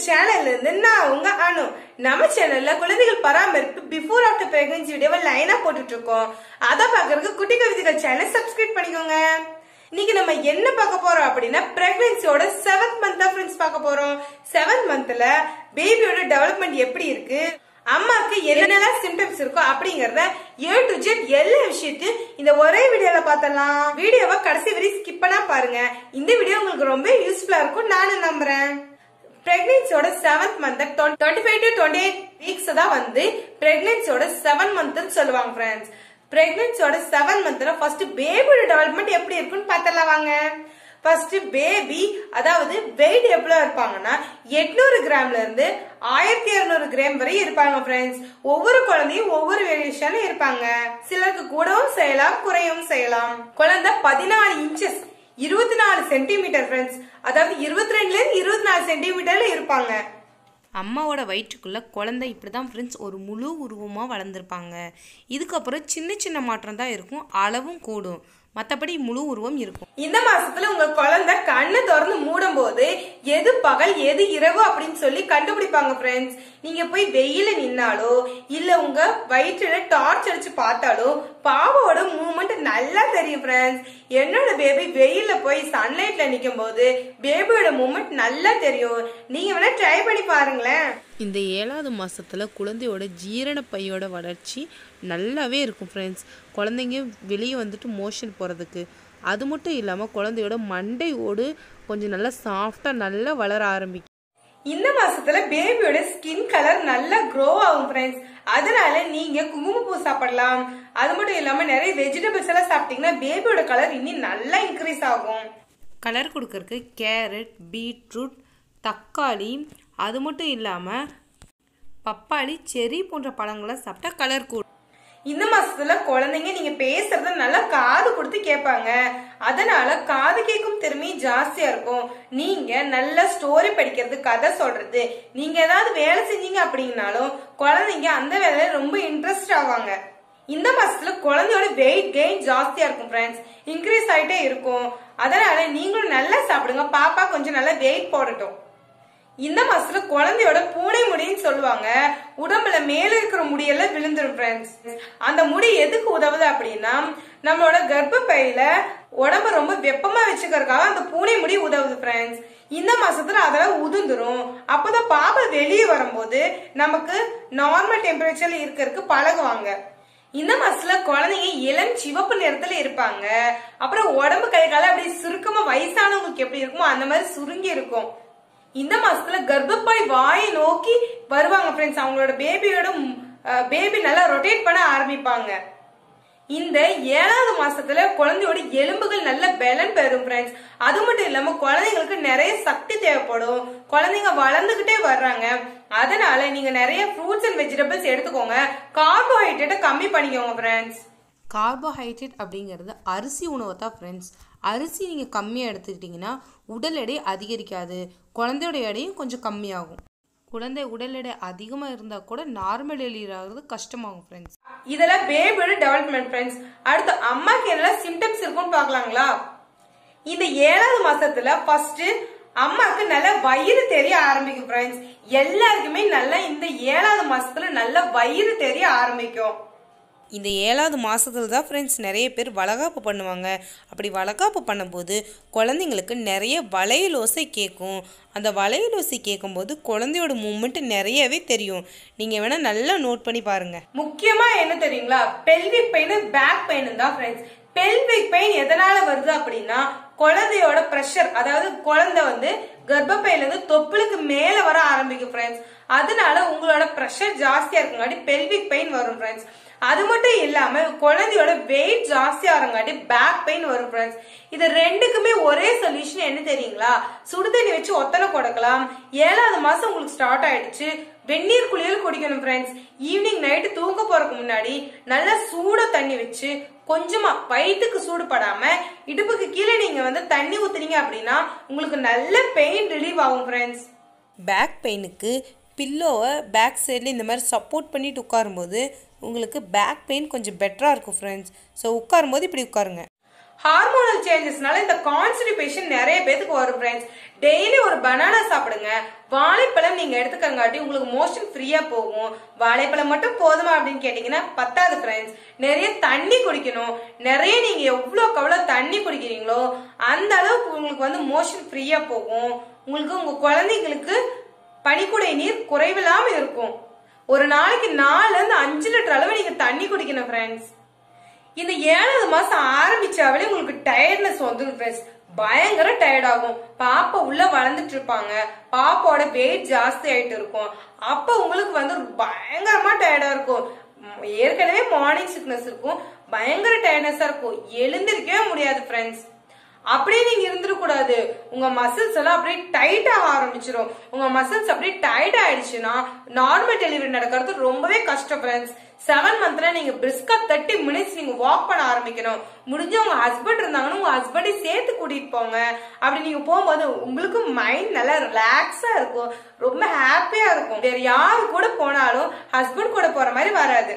சேனல்ல இருந்து நான் உங்க அனு நம்ம சேனல்ல குழந்தைகள் பராமரிப்பு பிஃபோர் ஆஃப்டர் பிரெக்னன்சி வீடியோவை லைனா போட்டுட்டு இருக்கோம் அதை பாக்குறதுக்கு குட்டி கவிதைகள் சேனல் சப்ஸ்கிரைப் பண்ணிக்கோங்க இன்னைக்கு நம்ம என்ன பார்க்க போறோம் அப்படின்னா பிரெக்னன்சியோட செவன்த் மந்த் தான் ஃப்ரெண்ட்ஸ் பார்க்க போறோம் செவன்த் மந்த்ல பேபியோட டெவலப்மெண்ட் எப்படி இருக்கு அம்மாக்கு என்னென்னலாம் சிம்டம்ஸ் இருக்கோ அப்படிங்கறத ஏ டு ஜெட் எல்லா விஷயத்தையும் இந்த ஒரே வீடியோல பார்த்தலாம் வீடியோவை கடைசி வரை ஸ்கிப் பண்ணா பாருங்க இந்த வீடியோ உங்களுக்கு ரொம்ப யூஸ்ஃபுல்லா இருக்கும் நானும் நம்புறேன் பிரெக்னன்சியோட seventh month twenty five to twenty eight weeks தான் வந்து பிரெக்னன்சியோட செவன் மந்த்னு சொல்லுவாங்க ஃப்ரெண்ட்ஸ் பிரெக்னன்சியோட செவன் மந்த்ல ஃபர்ஸ்ட் பேபியோட டெவலப்மெண்ட் எப்படி இருக்குன்னு பார்த்தலாம் வாங்க ஃபர்ஸ்ட் பேபி அதாவது வெயிட் எவ்வளவு இருப்பாங்கன்னா எட்நூறு கிராம்ல இருந்து ஆயிரத்தி இருநூறு கிராம் வரை இருப்பாங்க ஃப்ரெண்ட்ஸ் ஒவ்வொரு குழந்தையும் ஒவ்வொரு வேரியேஷன்ல இருப்பாங்க சிலருக்கு கூடவும் செய்யலாம் குறையவும் செய்யலாம் குழந்தை பதினாலு இன்ச்சஸ் இருபத்தி நாலு சென்டிமீட்டர் ஃப்ரெண்ட்ஸ் அதாவது இருபத்தி ரெண்டுல இருந்து இருபத்தி நாலு சென்டிமீட்டர்ல இருப்பாங்க அம்மாவோட வயிற்றுக்குள்ளே குழந்தை இப்படி தான் ஃப்ரெண்ட்ஸ் ஒரு முழு உருவமாக வளர்ந்துருப்பாங்க இதுக்கப்புறம் சின்ன சின்ன மாற்றம் தான் இருக்கும் அளவும் கூடும் மற்றபடி முழு உருவம் இருக்கும் இந்த மாசத்துல உங்க குழந்தை கண்ணை திறந்து மூடும் போது எது பகல் எது இரவு அப்படின்னு சொல்லி கண்டுபிடிப்பாங்க ஃப்ரெண்ட்ஸ் நீங்க போய் வெயில நின்னாலோ இல்ல உங்க வயிற்றுல டார்ச் அடிச்சு பார்த்தாலோ பாவோட மூவ்மெண்ட் நல்லா தெரியும் ஃப்ரெண்ட்ஸ் என்னோட பேபி வெயில்ல போய் சன்லைட்ல நிக்கும் போது பேபியோட மூவ்மெண்ட் நல்லா தெரியும் நீங்க வேணா ட்ரை பண்ணி பாருங்களேன் இந்த ஏழாவது மாதத்தில் குழந்தையோட ஜீரண பையோட வளர்ச்சி நல்லாவே இருக்கும் ஃப்ரெண்ட்ஸ் குழந்தைங்க வெளியே வந்துட்டு மோஷன் போகிறதுக்கு அது மட்டும் இல்லாமல் குழந்தையோட மண்டை ஓடு கொஞ்சம் நல்லா சாஃப்டாக நல்லா வளர ஆரம்பிக்கும் இந்த மாசத்துல பேபியோட ஸ்கின் கலர் நல்லா க்ரோ ஆகும் ஃப்ரெண்ட்ஸ் அதனால நீங்க குங்குமப்பூ சாப்பிடலாம் அது மட்டும் இல்லாம நிறைய வெஜிடபிள்ஸ் எல்லாம் சாப்பிட்டீங்கன்னா பேபியோட கலர் இன்னும் நல்லா இன்க்ரீஸ் ஆகும் கலர் கொடுக்கறதுக்கு கேரட் பீட்ரூட் தக்காளி அது மட்டும் இல்லாமல் பப்பாளி செரி போன்ற பழங்களை சாப்பிட்டா கலர் கூடும் இந்த மாசத்துல குழந்தைங்க நீங்க பேசுறத நல்லா காது கொடுத்து கேட்பாங்க அதனால காது கேட்கும் திறமை ஜாஸ்தியா இருக்கும் நீங்க நல்ல ஸ்டோரி படிக்கிறது கதை சொல்றது நீங்க ஏதாவது வேலை செஞ்சீங்க அப்படின்னாலும் குழந்தைங்க அந்த வேலையில ரொம்ப இன்ட்ரெஸ்ட் ஆவாங்க இந்த மாசத்துல குழந்தையோட வெயிட் கெயின் ஜாஸ்தியா இருக்கும் ஃப்ரெண்ட்ஸ் இன்க்ரீஸ் ஆயிட்டே இருக்கும் அதனால நீங்களும் நல்லா சாப்பிடுங்க பாப்பா கொஞ்சம் நல்லா வெயிட் போடட்டும் இந்த மாசத்துல குழந்தையோட பூனை முடின்னு சொல்லுவாங்க உடம்புல மேல இருக்கிற முடியெல்லாம் விழுந்துரும் ஃப்ரெண்ட்ஸ் அந்த முடி எதுக்கு உதவுது அப்படின்னா நம்மளோட கர்ப்பப்பையில உடம்ப ரொம்ப வெப்பமா வச்சுக்கிறதுக்காக அந்த பூனை முடி உதவுது ஃப்ரெண்ட்ஸ் இந்த மாசத்துல அதெல்லாம் உதிர்ந்துரும் அப்பதான் பாப்பா வெளியே வரும்போது நமக்கு நார்மல் டெம்பரேச்சர்ல இருக்கிறதுக்கு பழகுவாங்க இந்த மாசத்துல குழந்தைங்க இளம் சிவப்பு நிறத்துல இருப்பாங்க அப்புறம் உடம்பு கை கால அப்படி சுருக்கமா வயசானவங்களுக்கு எப்படி இருக்குமோ அந்த மாதிரி சுருங்கி இருக்கும் இந்த மாசத்துல கர்ப்பப்பை வாயை நோக்கி வருவாங்க ஃப்ரெண்ட்ஸ் அவங்களோட பேபியோட பேபி நல்லா ரொட்டேட் பண்ண ஆரம்பிப்பாங்க இந்த ஏழாவது மாசத்துல குழந்தையோட எலும்புகள் நல்ல பலன் பெறும் ஃப்ரெண்ட்ஸ் அது மட்டும் இல்லாம குழந்தைங்களுக்கு நிறைய சக்தி தேவைப்படும் குழந்தைங்க வளர்ந்துகிட்டே வர்றாங்க அதனால நீங்க நிறைய ஃப்ரூட்ஸ் அண்ட் வெஜிடபிள்ஸ் எடுத்துக்கோங்க கார்போஹைட்ரேட்டை கம்மி பண்ணிக்கோங்க ஃப்ரெண்ட்ஸ் கார்போஹைட்ரேட் அப்படிங்கிறது அரிசி உணவு தான் ஃப்ரெண்ட்ஸ் அரிசி நீங்கள் கம்மியாக எடுத்துக்கிட்டிங்கன்னா உடல் எடை அதிகரிக்காது குழந்தையோட எடையும் கொஞ்சம் கம்மியாகும் குழந்தை உடல் எடை அதிகமாக இருந்தால் கூட நார்மல் டெலிவரி ஆகிறது கஷ்டமாகும் ஃப்ரெண்ட்ஸ் இதெல்லாம் பேபியோட டெவலப்மெண்ட் ஃப்ரெண்ட்ஸ் அடுத்து அம்மாக்கு என்னெல்லாம் சிம்டம்ஸ் இருக்கும்னு பார்க்கலாங்களா இந்த ஏழாவது மாசத்துல ஃபர்ஸ்ட் அம்மாக்கு நல்ல வயிறு தெரிய ஆரம்பிக்கும் ஃப்ரெண்ட்ஸ் எல்லாருக்குமே நல்லா இந்த ஏழாவது மாசத்துல நல்ல வயிறு தெரிய ஆரம்பிக்கும் இந்த ஏழாவது மாதத்துல தான் ஃப்ரெண்ட்ஸ் நிறைய பேர் வளகாப்பு பண்ணுவாங்க அப்படி வளகாப்பு பண்ணும்போது குழந்தைங்களுக்கு நிறைய வளையலோசை கேட்கும் அந்த வளையலோசை கேட்கும்போது குழந்தையோட மூமெண்ட் நிறையவே தெரியும் நீங்கள் வேணால் நல்லா நோட் பண்ணி பாருங்கள் முக்கியமா என்ன தெரியுங்களா பெல்விக் பெயின் பேக் பெயின் தான் ஃப்ரெண்ட்ஸ் பெல்விக் பெயின் எதனால வருது அப்படின்னா குழந்தையோட பிரஷர் அதாவது குழந்தை வந்து கர்ப்பப்பையில இருந்து தொப்புளுக்கு மேல வர ஆரம்பிக்கும் ஃப்ரெண்ட்ஸ் அதனால உங்களோட பிரஷர் ஜாஸ்தியா இருக்குங்காட்டி பெல்விக் பெயின் வரும் ஃப்ரெண்ட்ஸ் அது மட்டும் இல்லாம குழந்தையோட வெயிட் ஜாஸ்தியா வரங்காட்டி பேக் பெயின் வரும் ஃப்ரெண்ட்ஸ் இது ரெண்டுக்குமே ஒரே சொல்யூஷன் என்ன தெரியுங்களா சுடுதண்ணி வச்சு ஒத்தனை கொடுக்கலாம் ஏழாவது மாசம் உங்களுக்கு ஸ்டார்ட் ஆயிடுச்சு வெந்நீர் குளியல் குடிக்கணும் ஃப்ரெண்ட்ஸ் ஈவினிங் நைட்டு தூங்க போறதுக்கு முன்னாடி நல்லா சூட தண்ணி வச்சு கொஞ்சமா வயிற்றுக்கு சூடு படாம இடுப்புக்கு கீழே நீங்க வந்து தண்ணி ஊத்துனீங்க அப்படின்னா உங்களுக்கு நல்ல பெயின் ரிலீவ் ஆகும் ஃப்ரெண்ட்ஸ் பேக் பெயினுக்கு பில்லோவை பேக் சைடில் இந்த மாதிரி சப்போர்ட் பண்ணிட்டு உட்காரும்போது உங்களுக்கு பேக் பெயின் கொஞ்சம் பெட்டராக இருக்கும் ஃப்ரெண்ட்ஸ் ஸோ உட்காரும்போது இப்படி உட்காருங்க ஹார்மோனல் சேஞ்சஸ்னால இந்த கான்ஸ்டிபேஷன் நிறைய பேத்துக்கு வரும் ஃப்ரெண்ட்ஸ் டெய்லி ஒரு பனானா சாப்பிடுங்க வாழைப்பழம் நீங்க எடுத்துக்கங்காட்டி உங்களுக்கு மோஷன் ஃப்ரீயா போகும் வாழைப்பழம் மட்டும் போதுமா அப்படின்னு கேட்டீங்கன்னா பத்தாது ஃப்ரெண்ட்ஸ் நிறைய தண்ணி குடிக்கணும் நிறைய நீங்க எவ்வளோக்கு எவ்வளவு தண்ணி குடிக்கிறீங்களோ அந்த அளவுக்கு உங்களுக்கு வந்து மோஷன் ஃப்ரீயா போகும் உங்களுக்கு உங்க குழந்தைங்களுக்கு பனிக்குடை நீர் குறைவில்லாம இருக்கும் ஒரு நாளைக்கு நாலுல இருந்து அஞ்சு லிட்டர் அளவு நீங்க தண்ணி குடிக்கணும் ஃப்ரெண்ட்ஸ் இந்த ஏழாவது மாசம் ஆரம்பிச்சாவே உங்களுக்கு டயர்ட்னஸ் வந்துடும் ஃப்ரெண்ட்ஸ் பயங்கர டயர்ட் ஆகும் பாப்பா உள்ள வளர்ந்துட்டு இருப்பாங்க பாப்பாவோட வெயிட் ஜாஸ்தி ஆயிட்டு இருக்கும் அப்ப உங்களுக்கு வந்து பயங்கரமா டயர்டா இருக்கும் ம், ஏற்கனவே மார்னிங் சிக்னஸ் இருக்கும் பயங்கர டயர்ட்னஸா இருக்கும் எழுந்திருக்கவே முடியாது ஃப்ரெண்ட்ஸ் அப்படியே நீங்க இருந்துடக்கூடாது உங்க மசில்ஸ் எல்லாம் அப்படியே டைட் ஆக ஆரம்பிச்சிரும் உங்க மசில்ஸ் அப்படியே டைட் ஆயிடுச்சுன்னா நார்மல் டெலிவரி நடக்கிறது ரொம்பவே கஷ்டம் ஃப்ரெண்ட்ஸ் செவன் மந்த்ல நீங்க பிரிஸ்கா தேர்ட்டி மினிட்ஸ் நீங்க வாக் பண்ண ஆரம்பிக்கணும் முடிஞ்ச உங்க ஹஸ்பண்ட் இருந்தாங்கன்னா உங்க ஹஸ்பண்டையும் சேர்த்து கூட்டிட்டு போங்க அப்படி நீங்க போகும்போது உங்களுக்கு மைண்ட் நல்லா ரிலாக்ஸா இருக்கும் ரொம்ப ஹாப்பியா இருக்கும் வேற யாரு கூட போனாலும் ஹஸ்பண்ட் கூட போற மாதிரி வராது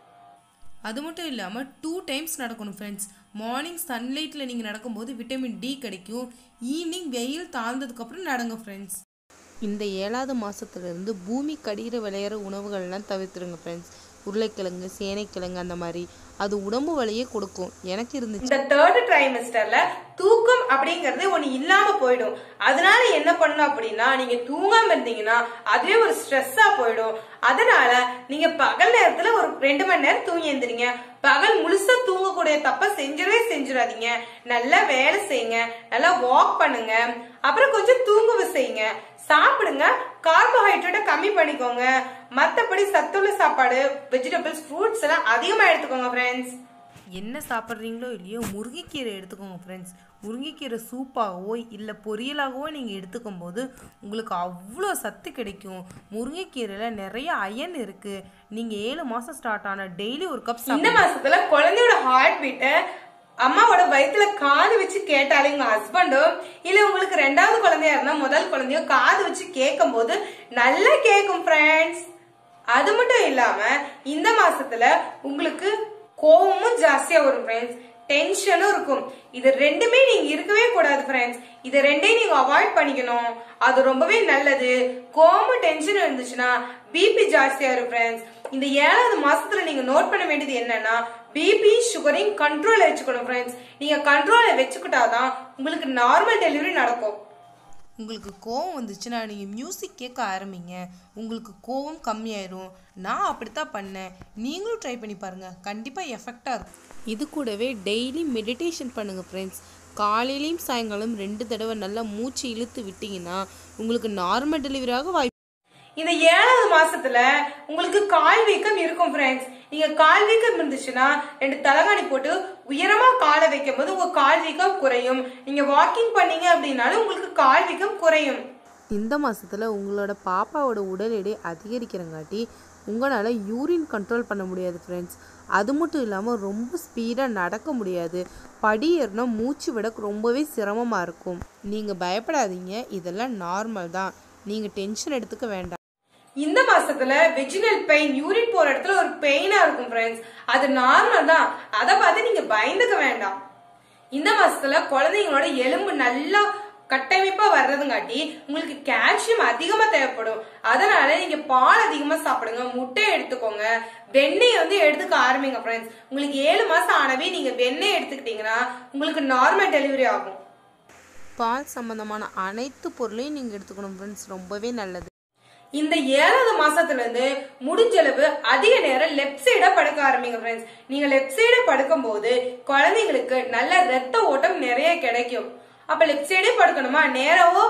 அது மட்டும் இல்லாமல் டூ டைம்ஸ் நடக்கணும் ஃப்ரெண்ட்ஸ் மார்னிங் சன்லைட்டில் நீங்கள் நடக்கும்போது விட்டமின் டி கிடைக்கும் ஈவினிங் வெயில் தாழ்ந்ததுக்கப்புறம் நடங்க ஃப்ரெண்ட்ஸ் இந்த ஏழாவது மாதத்துலேருந்து பூமி கடிகிற விளையிற உணவுகள்லாம் தவிர்த்துருங்க ஃப்ரெண்ட்ஸ் உருளைக்கிழங்கு சேனைக்கிழங்கு அந்த மாதிரி அது உடம்பு வலியே கொடுக்கும் எனக்கு இருந்துச்சு இந்த தேர்ட் ட்ரைமெஸ்டர்ல தூக்கம் அப்படிங்கறது ஒண்ணு இல்லாம போயிடும் அதனால என்ன பண்ணணும் அப்படின்னா நீங்க தூங்காம இருந்தீங்கன்னா அதுவே ஒரு ஸ்ட்ரெஸ்ஸா போயிடும் அதனால நீங்க பகல் நேரத்துல ஒரு ரெண்டு மணி நேரம் தூங்கி எழுந்திரிங்க பகல் முழுசா தூங்கக்கூடிய தப்ப செஞ்சிடவே செஞ்சிடாதீங்க நல்லா வேலை செய்யுங்க நல்லா வாக் பண்ணுங்க அப்புறம் கொஞ்சம் தூங்குவ செய்யுங்க சாப்பிடுங்க கார்போஹைட்ரேட்டை கம்மி பண்ணிக்கோங்க மத்தபடி சத்துள்ள சாப்பாடு வெஜிடபிள்ஸ் ஃப்ரூட்ஸ் எல்லாம் அதிகமா எடுத்துக்கோங்க ஃப்ரெண்ட்ஸ் என்ன சாப்பிட்றீங்களோ இல்லையோ முருங்கைக்கீரை எடுத்துக்கோங்க ஃப்ரெண்ட்ஸ் முருங்கைக்கீரை சூப்பாகவோ இல்லை பொரியலாகவோ நீங்கள் எடுத்துக்கும் போது உங்களுக்கு அவ்வளோ சத்து கிடைக்கும் முருங்கைக்கீரையில் நிறைய அயன் இருக்குது நீங்கள் ஏழு மாதம் ஸ்டார்ட் ஆன டெய்லி ஒரு கப் இந்த மாசத்துல குழந்தையோட ஹார்ட் பீட்டை அம்மாவோட வயித்துல காது வச்சு கேட்டாலே உங்க ஹஸ்பண்டோ இல்ல உங்களுக்கு ரெண்டாவது குழந்தையா இருந்தா முதல் குழந்தையோ காது வச்சு கேட்கும் போது நல்லா கேட்கும் ஃப்ரெண்ட்ஸ் அது மட்டும் இல்லாம இந்த மாசத்துல உங்களுக்கு கோவமும் ஜாஸ்தியா வரும் ஃப்ரெண்ட்ஸ் டென்ஷனும் இருக்கும் இது ரெண்டுமே நீங்க இருக்கவே கூடாது ஃப்ரெண்ட்ஸ் இது ரெண்டையும் நீங்க அவாய்ட் பண்ணிக்கணும் அது ரொம்பவே நல்லது கோவமும் டென்ஷன் இருந்துச்சுன்னா பிபி ஜாஸ்தியா இருக்கும் ஃப்ரெண்ட்ஸ் இந்த ஏழாவது மாசத்துல நீங்க நோட் பண்ண வேண்டியது என்னன்னா பிபி சுகரையும் கண்ட்ரோல்ல வச்சுக்கணும் ஃப்ரெண்ட்ஸ் நீங்க கண்ட்ரோல்ல வச்சுக்கிட்டாதான் உங்களுக்கு நார்மல் டெலிவரி நடக்கும் உங்களுக்கு கோவம் வந்துச்சுன்னா நீங்கள் மியூசிக் கேட்க ஆரம்பிங்க உங்களுக்கு கோவம் கம்மியாயிரும் நான் அப்படித்தான் பண்ணேன் நீங்களும் ட்ரை பண்ணி பாருங்கள் கண்டிப்பாக எஃபெக்டாக இருக்கும் இது கூடவே டெய்லி மெடிடேஷன் பண்ணுங்கள் ஃப்ரெண்ட்ஸ் காலையிலையும் சாயங்காலம் ரெண்டு தடவை நல்லா மூச்சு இழுத்து விட்டிங்கன்னா உங்களுக்கு நார்மல் டெலிவரியாக வாய்ப்பு இந்த ஏழாவது மாசத்துல உங்களுக்கு கால் வீக்கம் இருக்கும் ஃப்ரெண்ட்ஸ் நீங்க கால் வீக்கம் இருந்துச்சுன்னா ரெண்டு தலகாணி போட்டு உயரமா காலை வைக்கும் போது உங்க கால் வீக்கம் குறையும் நீங்க வாக்கிங் பண்ணீங்க அப்படின்னாலும் உங்களுக்கு கால் வீக்கம் குறையும் இந்த மாதத்தில் உங்களோட பாப்பாவோட உடல் எடை அதிகரிக்கிறங்காட்டி உங்களால் யூரின் கண்ட்ரோல் பண்ண முடியாது ஃப்ரெண்ட்ஸ் அது மட்டும் இல்லாமல் ரொம்ப ஸ்பீடாக நடக்க முடியாது படி ஏறினா மூச்சு விட ரொம்பவே சிரமமாக இருக்கும் நீங்கள் பயப்படாதீங்க இதெல்லாம் நார்மல் தான் நீங்கள் டென்ஷன் எடுத்துக்க வேண்டாம் இந்த மாசத்துல வெஜினல் பெயின் யூரின் போற இடத்துல ஒரு பெயினா இருக்கும் ஃப்ரெண்ட்ஸ் அது நார்மல் தான் அதை பார்த்து நீங்க பயந்துக்க வேண்டாம் இந்த மாசத்துல குழந்தைங்களோட எலும்பு நல்லா கட்டமைப்பா வர்றதுங்காட்டி உங்களுக்கு கால்சியம் அதிகமா தேவைப்படும் அதனால நீங்க பால் அதிகமா சாப்பிடுங்க முட்டை எடுத்துக்கோங்க வெண்ணெய் வந்து எடுத்துக்க ஆரம்பிங்க ஃப்ரெண்ட்ஸ் உங்களுக்கு ஏழு மாசம் ஆனவே நீங்க வெண்ணெய் எடுத்துக்கிட்டீங்கன்னா உங்களுக்கு நார்மல் டெலிவரி ஆகும் பால் சம்மந்தமான அனைத்து பொருளையும் நீங்கள் எடுத்துக்கணும் ஃப்ரெண்ட்ஸ் ரொம்பவே நல்லது இந்த ஏழாவது மாசத்துல இருந்து முடிஞ்ச அளவு அதிக நேரம் லெஃப்ட் சைடா படுக்க ஆரம்பிங்க ஃப்ரெண்ட்ஸ் நீங்க லெஃப்ட் சைடா படுக்கும் போது குழந்தைங்களுக்கு நல்ல ரத்த ஓட்டம் நிறைய கிடைக்கும் அப்ப லெஃப்ட் சைடே படுக்கணுமா நேராவோ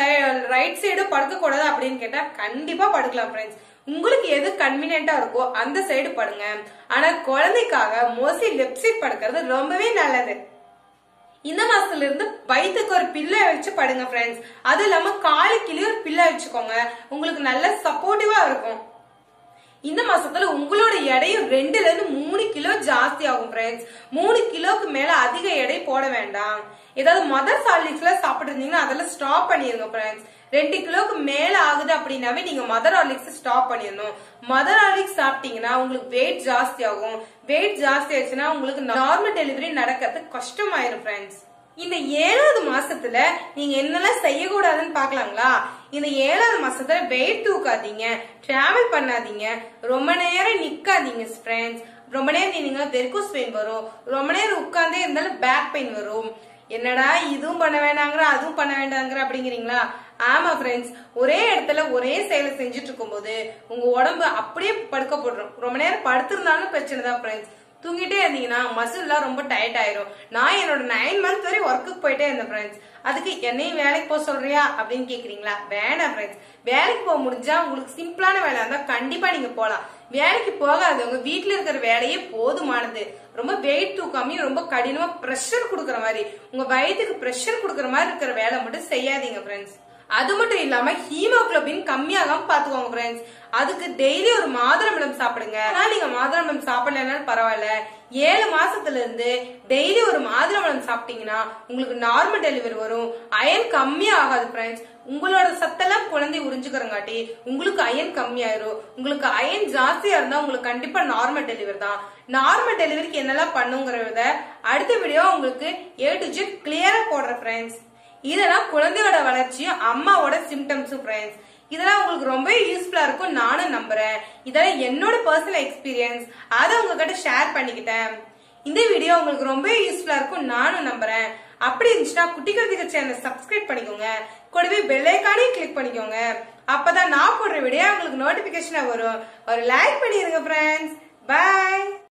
ரைட் சைடோ படுக்க கூடாது அப்படின்னு கேட்டா கண்டிப்பா படுக்கலாம் ஃப்ரெண்ட்ஸ் உங்களுக்கு எது கன்வீனியன்டா இருக்கோ அந்த சைடு படுங்க ஆனா குழந்தைக்காக மோஸ்ட்லி லெஃப்ட் சைடு படுக்கிறது ரொம்பவே நல்லது இந்த மாசத்துல இருந்து வயிற்றுக்கு ஒரு பில்லை வச்சு படுங்க ஃப்ரெண்ட்ஸ் அது இல்லாம காலுக்கிலேயே ஒரு பில்லை வச்சுக்கோங்க உங்களுக்கு நல்ல சப்போர்ட்டிவா இருக்கும் இந்த மாசத்துல உங்களோட எடையும் ரெண்டுல இருந்து மூணு கிலோ ஜாஸ்தி ஆகும் ஃப்ரெண்ட்ஸ் மூணு கிலோக்கு மேல அதிக எடை போட வேண்டாம் ஏதாவது மதர் சாலிட்ஸ்ல சாப்பிட்டு இருந்தீங்கன்னா அதெல்லாம் ஸ்டாப் பண்ணிருங்க ஃப்ரெண்ட்ஸ் ரெண்டு கிலோக்கு மேல ஆகுது அப்படின்னாவே நீங்க மதர் ஹார்லிக்ஸ் ஸ்டாப் பண்ணிடணும் மதர் ஹார்லிக்ஸ் சாப்பிட்டீங்கன்னா உங்களுக்கு வெயிட் ஜாஸ்தி ஆகும் வெயிட் ஜாஸ்தி ஆயிடுச்சுன்னா உங்களுக்கு நார்மல் டெலிவரி நடக்கிறது கஷ்டமாயிரும் ஃப்ரெண்ட்ஸ் இந்த ஏழாவது மாசத்துல நீங்க என்னெல்லாம் செய்யக்கூடாதுன்னு பாக்கலாங்களா இந்த ஏழாவது மாசத்துல வெயிட் தூக்காதீங்க டிராவல் பண்ணாதீங்க ரொம்ப நேரம் நிக்காதீங்க ஃப்ரெண்ட்ஸ் ரொம்ப நேரம் நீங்க வெர்கோஸ் பெயின் வரும் ரொம்ப நேரம் உட்கார்ந்தே இருந்தாலும் பேக் பெயின் வரும் என்னடா இதுவும் பண்ண வேண்டாங்கிற அதுவும் பண்ண வேண்டாங்கிற அப்படிங்கிறீங்களா ஆமா ஃப்ரெண்ட்ஸ் ஒரே இடத்துல ஒரே செயலை செஞ்சுட்டு இருக்கும்போது உங்க உடம்பு அப்படியே படுக்க போடுறோம் ரொம்ப நேரம் படுத்திருந்தாலும் பிரச்சனை தான் ஃப்ரெண்ட்ஸ் தூங்கிட்டே இருந்தீங்கன்னா மசில்லாம் ரொம்ப டயர்ட் ஆயிரும் நான் என்னோட நைன் மந்த் வரை ஒர்க்குக்கு போயிட்டே இருந்தேன் ஃப்ரெண்ட்ஸ் அதுக்கு என்னையும் வேலைக்கு போக சொல்றியா அப்படின்னு கேக்குறீங்களா வேணாம் ஃப்ரெண்ட்ஸ் வேலைக்கு போக முடிஞ்சா உங்களுக்கு சிம்பிளான வேலை இருந்தா கண்டிப்பா நீங்க போலாம் வேலைக்கு போகாதவங்க வீட்டுல இருக்கிற வேலையே போதுமானது ரொம்ப வெயிட் தூக்காமையும் ரொம்ப கடினமா ப்ரெஷர் கொடுக்கற மாதிரி உங்க வயிற்றுக்கு ப்ரெஷர் கொடுக்கற மாதிரி இருக்கிற வேலை மட்டும் செய்யாதீங்க ஃப்ரெண்ட்ஸ் அது மட்டும் இல்லாம ஹீமோகுளோபின் கம்மியாகாம பாத்துக்கோங்க ஃப்ரெண்ட்ஸ் அதுக்கு டெய்லி ஒரு மாதுளம்பழம் சாப்பிடுங்க ஆனா நீங்க மாதுளம்பழம் சாப்பிடலனாலும் பரவாயில்ல ஏழு மாசத்துல இருந்து டெய்லி ஒரு மாதுளம்பழம் சாப்பிட்டீங்கன்னா உங்களுக்கு நார்மல் டெலிவரி வரும் அயன் கம்மியா ஆகாது ஃப்ரெண்ட்ஸ் உங்களோட சத்தெல்லாம் குழந்தை உறிஞ்சுக்கிறங்காட்டி உங்களுக்கு அயன் கம்மியாயிரும் உங்களுக்கு அயன் ஜாஸ்தியா இருந்தா உங்களுக்கு கண்டிப்பா நார்மல் டெலிவரி தான் நார்மல் டெலிவரிக்கு என்னெல்லாம் பண்ணுங்கிறத அடுத்த வீடியோ உங்களுக்கு ஏ டு ஜெட் கிளியரா போடுற ஃப்ரெண்ட்ஸ் இதெல்லாம் குழந்தையோட வளர்ச்சியும் அம்மாவோட சிம்டம்ஸும் ஃப்ரெண்ட்ஸ் இதெல்லாம் உங்களுக்கு ரொம்ப யூஸ்ஃபுல்லா இருக்கும் நானும் நம்புறேன் இதெல்லாம் என்னோட பர்சனல் எக்ஸ்பீரியன்ஸ் அதை உங்ககிட்ட ஷேர் பண்ணிக்கிட்டேன் இந்த வீடியோ உங்களுக்கு ரொம்ப யூஸ்ஃபுல்லா இருக்கும் நானும் நம்புறேன் அப்படி இருந்துச்சுன்னா குட்டி கருதிக சேனல் சப்ஸ்கிரைப் பண்ணிக்கோங்க கூடவே பெல் ஐக்கானையும் கிளிக் பண்ணிக்கோங்க அப்பதான் நான் போடுற வீடியோ உங்களுக்கு நோட்டிபிகேஷனா வரும் ஒரு லைக் பண்ணிருங்க ஃப்ரெண்ட்ஸ் பை